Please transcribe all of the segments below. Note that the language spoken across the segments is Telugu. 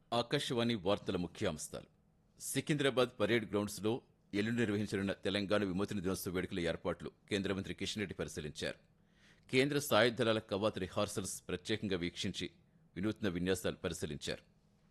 ఆకాశవాణి వార్తల ముఖ్యాంశాలు సికింద్రాబాద్ పరేడ్ గ్రౌండ్స్లో ఎల్లుండి నిర్వహించనున్న తెలంగాణ విమోచన దినోత్సవ వేడుకల ఏర్పాట్లు కేంద్ర మంత్రి కిషన్ రెడ్డి పరిశీలించారు కేంద్ర సాయుధ దళాల కవాతు రిహార్సల్స్ ప్రత్యేకంగా వీక్షించి వినూత్న విన్యాసాలు పరిశీలించారు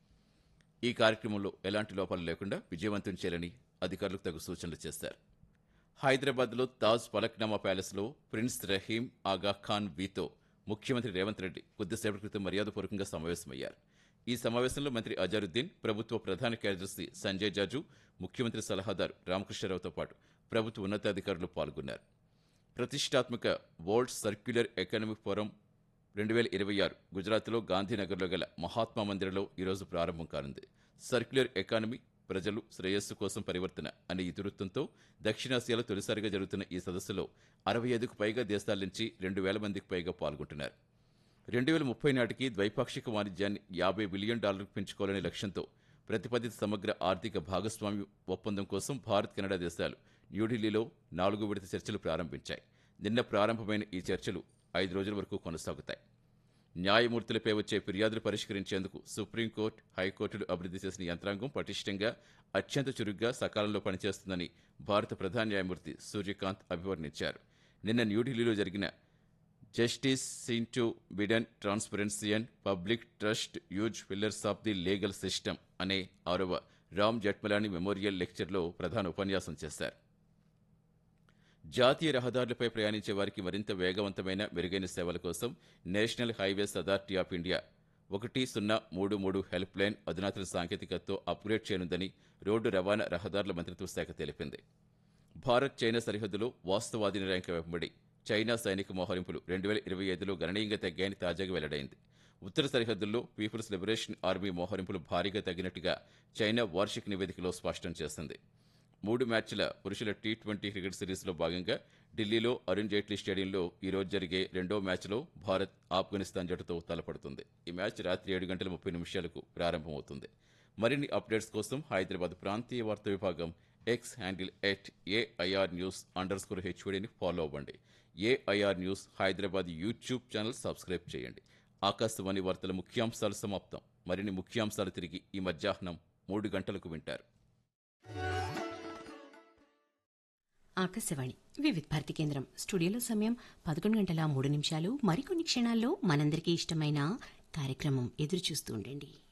ఈ కార్యక్రమంలో ఎలాంటి లోపాలు లేకుండా విజయవంతం చేయాలని అధికారులకు తగు సూచనలు చేశారు హైదరాబాద్లో తాజ్ ఫలక్నామా ప్యాలెస్లో ప్రిన్స్ రహీం ఆగా ఖాన్ వీతో ముఖ్యమంత్రి రేవంత్ రెడ్డి కొద్దిసేపటి క్రితం మర్యాదపూర్వకంగా సమావేశమయ్యారు ఈ సమావేశంలో మంత్రి అజారుద్దీన్ ప్రభుత్వ ప్రధాన కార్యదర్శి సంజయ్ జాజు ముఖ్యమంత్రి సలహాదారు రామకృష్ణారావుతో పాటు ప్రభుత్వ ఉన్నతాధికారులు పాల్గొన్నారు ప్రతిష్టాత్మక వరల్డ్ సర్క్యులర్ ఎకనామిక్ ఫోరం రెండు వేల ఇరవై ఆరు గుజరాత్లో గాంధీనగర్లో గల మహాత్మా మందిర్లో ఈరోజు ప్రారంభం కానుంది సర్క్యులర్ ఎకానమీ ప్రజలు శ్రేయస్సు కోసం పరివర్తన అనే ఇతివృత్తంతో దక్షిణాసియాలో తొలిసారిగా జరుగుతున్న ఈ సదస్సులో అరవై ఐదుకు పైగా దేశాల నుంచి రెండు వేల మందికి పైగా పాల్గొంటున్నారు రెండు వేల ముప్పై నాటికి ద్వైపాక్షిక వాణిజ్యాన్ని యాభై బిలియన్ డాలర్లకు పెంచుకోవాలనే లక్ష్యంతో ప్రతిపాదిత సమగ్ర ఆర్థిక భాగస్వామ్య ఒప్పందం కోసం భారత్ కెనడా దేశాలు న్యూఢిల్లీలో నాలుగో విడత చర్చలు ప్రారంభించాయి నిన్న ప్రారంభమైన ఈ చర్చలు ఐదు రోజుల వరకు కొనసాగుతాయి న్యాయమూర్తులపై వచ్చే ఫిర్యాదులు పరిష్కరించేందుకు సుప్రీంకోర్టు హైకోర్టులు అభివృద్ధి చేసిన యంత్రాంగం పటిష్టంగా అత్యంత చురుగ్గా సకాలంలో పనిచేస్తుందని భారత ప్రధాన న్యాయమూర్తి సూర్యకాంత్ అభివర్ణించారు నిన్న న్యూఢిల్లీలో జరిగిన జస్టిస్ సింటు బిడన్ transparency and public trust use pillars of the legal system అనే ఆరవ రామ్ జట్మలాని మెమోరియల్ లెక్చర్లో ప్రధాన ఉపన్యాసం చేశారు జాతీయ రహదారులపై ప్రయాణించే వారికి మరింత వేగవంతమైన మెరుగైన సేవల కోసం National Highways Authority of India ఒకటి సున్నా మూడు మూడు హెల్ప్ లైన్ అధునాతన సాంకేతికతతో అప్గ్రేడ్ చేయనుందని రోడ్డు రవాణా రహదారుల మంత్రిత్వ శాఖ తెలిపింది భారత్ చైనా సరిహద్దులో వాస్తవాధీన ర్యాంక్ వెంబడి చైనా సైనిక మోహరింపులు రెండు వేల ఇరవై ఐదులో గణనీయంగా తగ్గాయని తాజాగా వెల్లడైంది ఉత్తర సరిహద్దుల్లో పీపుల్స్ లిబరేషన్ ఆర్మీ మోహరింపులు భారీగా తగ్గినట్టుగా చైనా వార్షిక నివేదికలో స్పష్టం చేసింది మూడు మ్యాచ్ల పురుషుల టీ ట్వంటీ క్రికెట్ సిరీస్లో భాగంగా ఢిల్లీలో అరుణ్ జైట్లీ స్టేడియంలో ఈ రోజు జరిగే రెండో మ్యాచ్లో భారత్ ఆఫ్ఘనిస్తాన్ జట్టుతో తలపడుతుంది ఈ మ్యాచ్ రాత్రి ఏడు గంటల ముప్పై నిమిషాలకు ప్రారంభమవుతుంది మరిన్ని అప్డేట్స్ కోసం హైదరాబాద్ ప్రాంతీయ వార్తా విభాగం X handle at AIR news underscore హెచ్ఓడిని ఫాలో అవ్వండి AIR news Hyderabad YouTube channel subscribe చేయండి ఆకాశవాణి వార్తల ముఖ్యాంశాలు సమాప్తం మరిన్ని ముఖ్యాంశాలు తిరిగి ఈ మధ్యాహ్నం మూడు గంటలకు వింటారు ఆకాశవాణి వివిధ భారతి కేంద్రం స్టూడియోలో సమయం పదకొండు గంటల మూడు నిమిషాలు మరికొన్ని క్షణాల్లో మనందరికీ ఇష్టమైన కార్యక్రమం ఎదురు చూస్తూ ఉండండి